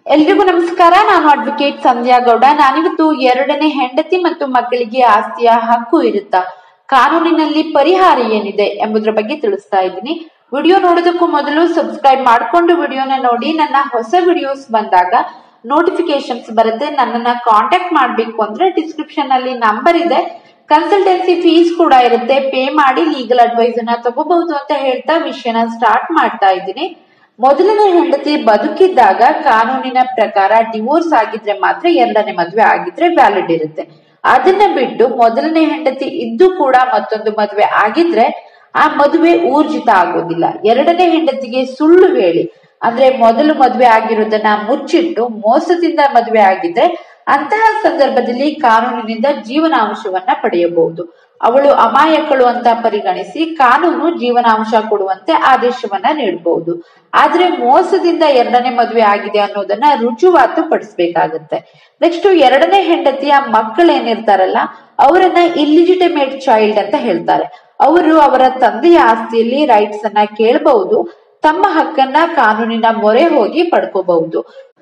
ಎಲ್ರಿಗೂ ನಮಸ್ಕಾರ ನಾನು ಅಡ್ವೊಕೇಟ್ ಸಂಧ್ಯಾ ಗೌಡ ನಾನಿವತ್ತು ಎರಡನೇ ಹೆಂಡತಿ ಮತ್ತು ಮಕ್ಕಳಿಗೆ ಆಸ್ತಿಯ ಹಕ್ಕು ಇರುತ್ತಾ ಕಾನೂನಿನಲ್ಲಿ ಪರಿಹಾರ ಏನಿದೆ ಎಂಬುದರ ಬಗ್ಗೆ ತಿಳಿಸ್ತಾ ಇದ್ದೀನಿ ವಿಡಿಯೋ ನೋಡೋದಕ್ಕೂ ಮೊದಲು ಸಬ್ಸ್ಕ್ರೈಬ್ ಮಾಡ್ಕೊಂಡು ವಿಡಿಯೋನ ನೋಡಿ ನನ್ನ ಹೊಸ ವಿಡಿಯೋಸ್ ಬಂದಾಗ ನೋಟಿಫಿಕೇಶನ್ಸ್ ಬರುತ್ತೆ ನನ್ನನ್ನ ಕಾಂಟ್ಯಾಕ್ಟ್ ಮಾಡ್ಬೇಕು ಅಂದ್ರೆ ಡಿಸ್ಕ್ರಿಪ್ಷನ್ ಅಲ್ಲಿ ನಂಬರ್ ಇದೆ ಕನ್ಸಲ್ಟೆನ್ಸಿ ಫೀಸ್ ಕೂಡ ಇರುತ್ತೆ ಪೇ ಮಾಡಿ ಲೀಗಲ್ ಅಡ್ವೈಸ್ ಅನ್ನ ತಗೋಬಹುದು ಅಂತ ಹೇಳ್ತಾ ವಿಷಯನ ಸ್ಟಾರ್ಟ್ ಮಾಡ್ತಾ ಇದ್ದೀನಿ ಮೊದಲನೇ ಹೆಂಡತಿ ಬದುಕಿದ್ದಾಗ ಕಾನೂನಿನ ಪ್ರಕಾರ ಡಿವೋರ್ಸ್ ಆಗಿದ್ರೆ ಮಾತ್ರ ಎರಡನೇ ಮದ್ವೆ ಆಗಿದ್ರೆ ವ್ಯಾಲಿಡ್ ಇರುತ್ತೆ ಅದನ್ನ ಬಿಟ್ಟು ಮೊದಲನೇ ಹೆಂಡತಿ ಇದ್ದು ಕೂಡ ಮತ್ತೊಂದು ಮದ್ವೆ ಆಗಿದ್ರೆ ಆ ಮದುವೆ ಊರ್ಜಿತ ಆಗೋದಿಲ್ಲ ಎರಡನೇ ಹೆಂಡತಿಗೆ ಸುಳ್ಳು ಹೇಳಿ ಅಂದ್ರೆ ಮೊದಲು ಮದ್ವೆ ಆಗಿರೋದನ್ನ ಮುಚ್ಚಿಟ್ಟು ಮೋಸದಿಂದ ಮದ್ವೆ ಆಗಿದ್ರೆ ಅಂತಹ ಸಂದರ್ಭದಲ್ಲಿ ಕಾನೂನಿನಿಂದ ಜೀವನಾಂಶವನ್ನ ಪಡೆಯಬಹುದು ಅವಳು ಅಮಾಯಕಳು ಅಂತ ಪರಿಗಣಿಸಿ ಕಾನೂನು ಜೀವನಾಂಶ ಕೊಡುವಂತೆ ಆದೇಶವನ್ನ ನೀಡಬಹುದು ಆದ್ರೆ ಮೋಸದಿಂದ ಎರಡನೇ ಮದುವೆ ಆಗಿದೆ ಅನ್ನೋದನ್ನ ರುಜುವಾತು ಪಡಿಸ್ಬೇಕಾಗತ್ತೆ ನೆಕ್ಸ್ಟ್ ಎರಡನೇ ಹೆಂಡತಿಯ ಮಕ್ಕಳೇನಿರ್ತಾರಲ್ಲ ಅವರನ್ನ ಇಲ್ಲಿಜಿಟಿಮೇಟ್ ಚೈಲ್ಡ್ ಅಂತ ಹೇಳ್ತಾರೆ ಅವರು ಅವರ ತಂದೆಯ ಆಸ್ತಿಯಲ್ಲಿ ರೈಟ್ಸ್ ಅನ್ನ ಕೇಳಬಹುದು ತಮ್ಮ ಹಕ್ಕನ್ನ ಕಾನೂನಿನ ಮೊರೆ ಹೋಗಿ ಪಡ್ಕೋಬಹುದು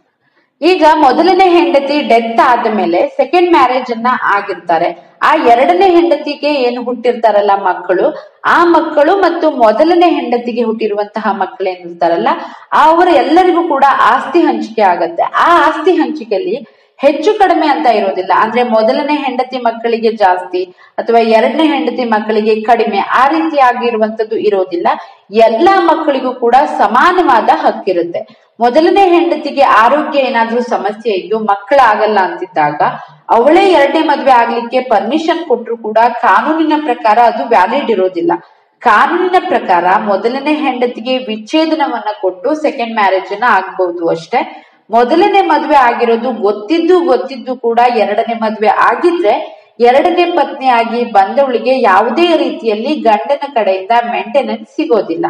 ಈಗ ಮೊದಲನೇ ಹೆಂಡತಿ ಡೆತ್ ಆದ ಮೇಲೆ ಸೆಕೆಂಡ್ ಮ್ಯಾರೇಜ್ ಅನ್ನ ಆಗಿರ್ತಾರೆ ಆ ಎರಡನೇ ಹೆಂಡತಿಗೆ ಏನು ಹುಟ್ಟಿರ್ತಾರಲ್ಲ ಮಕ್ಕಳು ಆ ಮಕ್ಕಳು ಮತ್ತು ಮೊದಲನೇ ಹೆಂಡತಿಗೆ ಹುಟ್ಟಿರುವಂತಹ ಮಕ್ಕಳು ಏನಿರ್ತಾರಲ್ಲ ಅವರ ಎಲ್ಲರಿಗೂ ಕೂಡ ಆಸ್ತಿ ಹಂಚಿಕೆ ಆಗತ್ತೆ ಆ ಆಸ್ತಿ ಹಂಚಿಕೆಯಲ್ಲಿ ಹೆಚ್ಚು ಕಡಿಮೆ ಅಂತ ಇರೋದಿಲ್ಲ ಅಂದ್ರೆ ಮೊದಲನೇ ಹೆಂಡತಿ ಮಕ್ಕಳಿಗೆ ಜಾಸ್ತಿ ಅಥವಾ ಎರಡನೇ ಹೆಂಡತಿ ಮಕ್ಕಳಿಗೆ ಕಡಿಮೆ ಆ ರೀತಿಯಾಗಿರುವಂತದ್ದು ಇರೋದಿಲ್ಲ ಎಲ್ಲಾ ಮಕ್ಕಳಿಗೂ ಕೂಡ ಸಮಾನವಾದ ಹಕ್ಕಿರುತ್ತೆ ಮೊದಲನೇ ಹೆಂಡತಿಗೆ ಆರೋಗ್ಯ ಏನಾದ್ರೂ ಸಮಸ್ಯೆ ಇದ್ದು ಮಕ್ಕಳಾಗಲ್ಲ ಅಂತಿದ್ದಾಗ ಅವಳೇ ಎರಡನೇ ಮದ್ವೆ ಆಗ್ಲಿಕ್ಕೆ ಪರ್ಮಿಷನ್ ಕೊಟ್ರು ಕೂಡ ಕಾನೂನಿನ ಪ್ರಕಾರ ಅದು ವ್ಯಾಲಿಡ್ ಇರೋದಿಲ್ಲ ಕಾನೂನಿನ ಪ್ರಕಾರ ಮೊದಲನೇ ಹೆಂಡತಿಗೆ ವಿಚ್ಛೇದನವನ್ನ ಕೊಟ್ಟು ಸೆಕೆಂಡ್ ಮ್ಯಾರೇಜ್ ಅನ್ನ ಆಗ್ಬಹುದು ಅಷ್ಟೇ ಮೊದಲನೇ ಮದ್ವೆ ಆಗಿರೋದು ಗೊತ್ತಿದ್ದು ಗೊತ್ತಿದ್ದು ಕೂಡ ಎರಡನೇ ಮದ್ವೆ ಆಗಿದ್ರೆ ಎರಡನೇ ಪತ್ನಿ ಆಗಿ ಬಂದವಳಿಗೆ ಯಾವುದೇ ರೀತಿಯಲ್ಲಿ ಗಂಡನ ಕಡೆಯಿಂದ ಮೇಂಟೆನೆನ್ಸ್ ಸಿಗೋದಿಲ್ಲ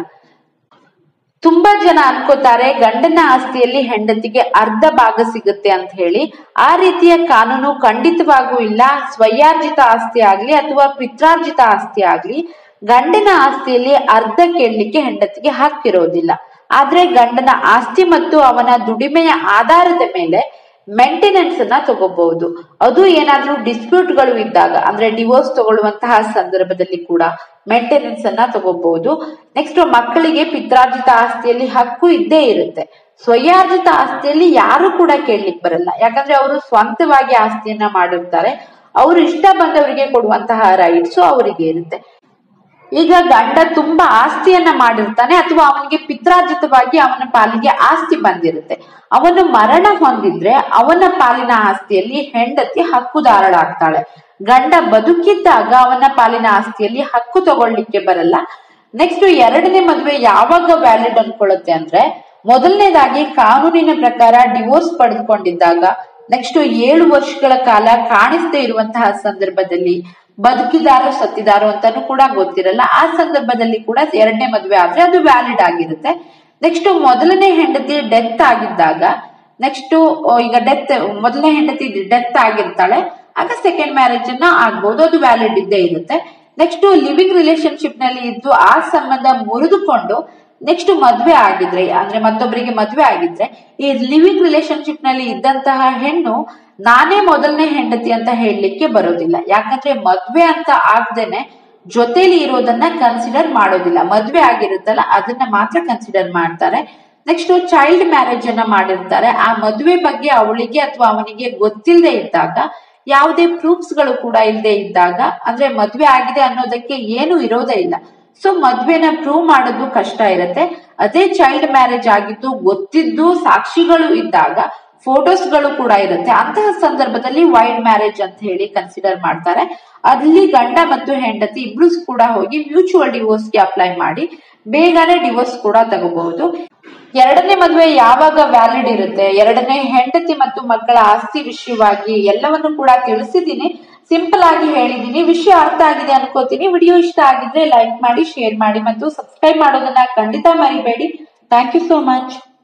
ತುಂಬಾ ಜನ ಅನ್ಕೋತಾರೆ ಗಂಡನ ಆಸ್ತಿಯಲ್ಲಿ ಹೆಂಡತಿಗೆ ಅರ್ಧ ಭಾಗ ಸಿಗುತ್ತೆ ಅಂತ ಹೇಳಿ ಆ ರೀತಿಯ ಕಾನೂನು ಖಂಡಿತವಾಗೂ ಇಲ್ಲ ಸ್ವಯಾರ್ಜಿತ ಆಸ್ತಿ ಆಗ್ಲಿ ಅಥವಾ ಪಿತ್ರಾರ್ಜಿತ ಆಸ್ತಿ ಆಗ್ಲಿ ಗಂಡನ ಆಸ್ತಿಯಲ್ಲಿ ಅರ್ಧ ಕೇಳಲಿಕ್ಕೆ ಹೆಂಡತಿಗೆ ಹಕ್ಕಿರೋದಿಲ್ಲ ಆದ್ರೆ ಗಂಡನ ಆಸ್ತಿ ಮತ್ತು ಅವನ ದುಡಿಮೆಯ ಆಧಾರದ ಮೇಲೆ ಮೇಂಟೆನೆನ್ಸ್ ಅನ್ನ ತಗೋಬಹುದು ಅದು ಏನಾದ್ರೂ ಡಿಸ್ಪ್ಯೂಟ್ ಗಳು ಇದ್ದಾಗ ಅಂದ್ರೆ ಡಿವೋರ್ಸ್ ತಗೊಳ್ಳುವಂತಹ ಸಂದರ್ಭದಲ್ಲಿ ಕೂಡ ಮೇಂಟೆನೆನ್ಸ್ ಅನ್ನ ತಗೋಬಹುದು ನೆಕ್ಸ್ಟ್ ಮಕ್ಕಳಿಗೆ ಪಿತ್ರಾರ್ಜಿತ ಆಸ್ತಿಯಲ್ಲಿ ಹಕ್ಕು ಇದ್ದೇ ಇರುತ್ತೆ ಸ್ವಯಾರ್ಜಿತ ಆಸ್ತಿಯಲ್ಲಿ ಯಾರು ಕೂಡ ಕೇಳಲಿಕ್ಕೆ ಬರಲ್ಲ ಯಾಕಂದ್ರೆ ಅವರು ಸ್ವಂತವಾಗಿ ಆಸ್ತಿಯನ್ನ ಮಾಡಿರ್ತಾರೆ ಅವರು ಇಷ್ಟ ಬಂದವರಿಗೆ ಕೊಡುವಂತಹ ರೈಟ್ಸ್ ಅವರಿಗೆ ಇರುತ್ತೆ ಈಗ ಗಂಡ ತುಂಬಾ ಆಸ್ತಿಯನ್ನ ಮಾಡಿರ್ತಾನೆ ಅಥವಾ ಅವನಿಗೆ ಪಿತ್ರಾರ್ಜಿತವಾಗಿ ಅವನ ಪಾಲಿಗೆ ಆಸ್ತಿ ಬಂದಿರುತ್ತೆ ಅವನು ಮರಣ ಹೊಂದಿದ್ರೆ ಅವನ ಪಾಲಿನ ಆಸ್ತಿಯಲ್ಲಿ ಹೆಂಡತಿ ಹಕ್ಕುದಾರಳಾಗ್ತಾಳೆ ಗಂಡ ಬದುಕಿದ್ದಾಗ ಅವನ ಪಾಲಿನ ಆಸ್ತಿಯಲ್ಲಿ ಹಕ್ಕು ತಗೊಳ್ಳಿಕ್ಕೆ ಬರಲ್ಲ ನೆಕ್ಸ್ಟ್ ಎರಡನೇ ಮದುವೆ ಯಾವಾಗ ವ್ಯಾಲಿಡ್ ಅನ್ಕೊಳ್ಳುತ್ತೆ ಅಂದ್ರೆ ಮೊದಲನೇದಾಗಿ ಕಾನೂನಿನ ಪ್ರಕಾರ ಡಿವೋರ್ಸ್ ಪಡೆದುಕೊಂಡಿದ್ದಾಗ ನೆಕ್ಸ್ಟ್ ಏಳು ವರ್ಷಗಳ ಕಾಲ ಕಾಣಿಸದೇ ಇರುವಂತಹ ಸಂದರ್ಭದಲ್ಲಿ ಬದುಕಿದಾರೋ ಸತ್ತಿದಾರೋ ಅಂತಾನು ಕೂಡ ಗೊತ್ತಿರಲ್ಲ ಆ ಸಂದರ್ಭದಲ್ಲಿ ಕೂಡ ಎರಡನೇ ಮದುವೆ ಆದ್ರೆ ಅದು ವ್ಯಾಲಿಡ್ ಆಗಿರುತ್ತೆ ನೆಕ್ಸ್ಟ್ ಮೊದಲನೇ ಹೆಂಡತಿ ಡೆತ್ ಆಗಿದ್ದಾಗ ನೆಕ್ಸ್ಟ್ ಈಗ ಡೆತ್ ಮೊದಲನೇ ಹೆಂಡತಿ ಡೆತ್ ಆಗಿರ್ತಾಳೆ ಆಗ ಸೆಕೆಂಡ್ ಮ್ಯಾರೇಜ್ ಅನ್ನ ಆಗ್ಬಹುದು ಅದು ವ್ಯಾಲಿಡ್ ಇದ್ದೇ ಇರುತ್ತೆ ನೆಕ್ಸ್ಟ್ ಲಿವಿಂಗ್ ರಿಲೇಶನ್ಶಿಪ್ ನಲ್ಲಿ ಇದ್ದು ಆ ಸಂಬಂಧ ಮುರಿದುಕೊಂಡು ನೆಕ್ಸ್ಟ್ ಮದ್ವೆ ಆಗಿದ್ರೆ ಅಂದ್ರೆ ಮತ್ತೊಬ್ಬರಿಗೆ ಮದ್ವೆ ಆಗಿದ್ರೆ ಈ ಲಿವಿಂಗ್ ರಿಲೇಶನ್ಶಿಪ್ ನಲ್ಲಿ ಇದ್ದಂತಹ ಹೆಣ್ಣು ನಾನೇ ಮೊದಲನೇ ಹೆಂಡತಿ ಅಂತ ಹೇಳಲಿಕ್ಕೆ ಬರೋದಿಲ್ಲ ಯಾಕಂದ್ರೆ ಮದ್ವೆ ಅಂತ ಆಗ್ದೇನೆ ಜೊತೆಲಿ ಇರೋದನ್ನ ಕನ್ಸಿಡರ್ ಮಾಡೋದಿಲ್ಲ ಮದ್ವೆ ಆಗಿರುತ್ತಲ್ಲ ಅದನ್ನ ಮಾತ್ರ ಕನ್ಸಿಡರ್ ಮಾಡ್ತಾರೆ ನೆಕ್ಸ್ಟ್ ಚೈಲ್ಡ್ ಮ್ಯಾರೇಜ್ ಅನ್ನ ಮಾಡಿರ್ತಾರೆ ಆ ಮದುವೆ ಬಗ್ಗೆ ಅವಳಿಗೆ ಅಥವಾ ಅವನಿಗೆ ಗೊತ್ತಿಲ್ಲದೆ ಇದ್ದಾಗ ಯಾವುದೇ ಪ್ರೂಫ್ಸ್ ಗಳು ಕೂಡ ಇಲ್ಲದೆ ಇದ್ದಾಗ ಅಂದ್ರೆ ಮದ್ವೆ ಆಗಿದೆ ಅನ್ನೋದಕ್ಕೆ ಏನು ಇರೋದೇ ಇಲ್ಲ ಸೊ ಮದ್ವೆನ ಪ್ರೂವ್ ಮಾಡೋದು ಕಷ್ಟ ಇರುತ್ತೆ ಅದೇ ಚೈಲ್ಡ್ ಮ್ಯಾರೇಜ್ ಆಗಿದ್ದು ಗೊತ್ತಿದ್ದು ಸಾಕ್ಷಿಗಳು ಇದ್ದಾಗ ಫೋಟೋಸ್ ಗಳು ಕೂಡ ಇರುತ್ತೆ ಅಂತಹ ಸಂದರ್ಭದಲ್ಲಿ ವೈಲ್ಡ್ ಮ್ಯಾರೇಜ್ ಅಂತ ಹೇಳಿ ಕನ್ಸಿಡರ್ ಮಾಡ್ತಾರೆ ಅಲ್ಲಿ ಗಂಡ ಮತ್ತು ಹೆಂಡತಿ ಇಬ್ರು ಕೂಡ ಹೋಗಿ ಮ್ಯೂಚುವಲ್ ಡಿವೋರ್ಸ್ ಗೆ ಅಪ್ಲೈ ಮಾಡಿ ಬೇಗನೆ ಡಿವೋರ್ಸ್ ಕೂಡ ತಗೋಬಹುದು ಎರಡನೇ ಮದುವೆ ಯಾವಾಗ ವ್ಯಾಲಿಡ್ ಇರುತ್ತೆ ಎರಡನೇ ಹೆಂಡತಿ ಮತ್ತು ಮಕ್ಕಳ ಆಸ್ತಿ ವಿಷಯವಾಗಿ ಎಲ್ಲವನ್ನು ಕೂಡ ತಿಳಿಸಿದ್ದೀನಿ ಸಿಂಪಲ್ ಆಗಿ ಹೇಳಿದೀನಿ ವಿಷಯ ಅರ್ಥ ಆಗಿದೆ ಅನ್ಕೋತೀನಿ ವಿಡಿಯೋ ಇಷ್ಟ ಆಗಿದ್ರೆ ಲೈಕ್ ಮಾಡಿ ಶೇರ್ ಮಾಡಿ ಮತ್ತು ಸಬ್ಸ್ಕ್ರೈಬ್ ಮಾಡೋದನ್ನ ಖಂಡಿತ ಮರಿಬೇಡಿ ಥ್ಯಾಂಕ್ ಯು ಸೋ ಮಚ್